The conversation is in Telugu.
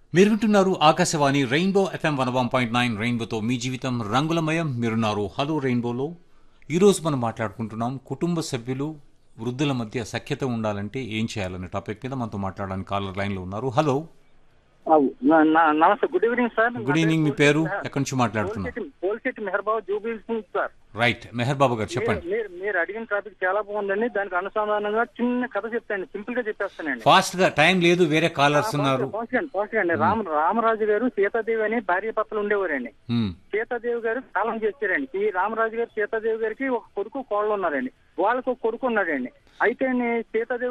మీరు వింటున్నారు Akashvani rainbow FM one one point nine రెయిన్బోతో మీ జీవితం రంగులమయం మీరున్నారు హలో రెయిన్బోలో ఈరోజు మనం మాట్లాడుకుంటున్నాం కుటుంబ సభ్యులు వృద్ధుల మధ్య సఖ్యత ఉండాలంటే ఏం చేయాలనే టాపిక్ మీద మనతో మాట్లాడడానికి కాలర్ లైన్లో ఉన్నారు హలో నా- నా- నమస్తే good evening sir good evening మీ పేరు ఎక్కడి నుంచి మాట్లాడుతున్నారు పోల్చెట్టి మెహర్బాబు జూబిల్ సింగ్ సార్ రైట్ మెహర్ బాబు గారు మీరు చెప్పండి మీరు- మీరు అడిగిన టాపిక్ చాలా బాగుందండి దానికి అనుసంధానంగా చిన్న కథ చెప్తాను సింపుల్ గా చెప్పేస్తానండి ఫాస్ట్ గా టైం లేదు వేరే కాలర్స్ ఉన్నారు పోస్టండి పోస్టండి రామ రామరాజు గారు సీతాదేవి అని భార్య భర్తలు ఉండేవారండి హ్మ్. సీతాదేవి గారు కాలం చేశారండి ఈ రామరాజు గారు సీతాదేవి గారికి ఒక కొడుకు కోళ్ళు ఉన్నారండి వాళ్ళకు ఒక కొడుకు ఉన్నాడండి అయితే సీతాదేవి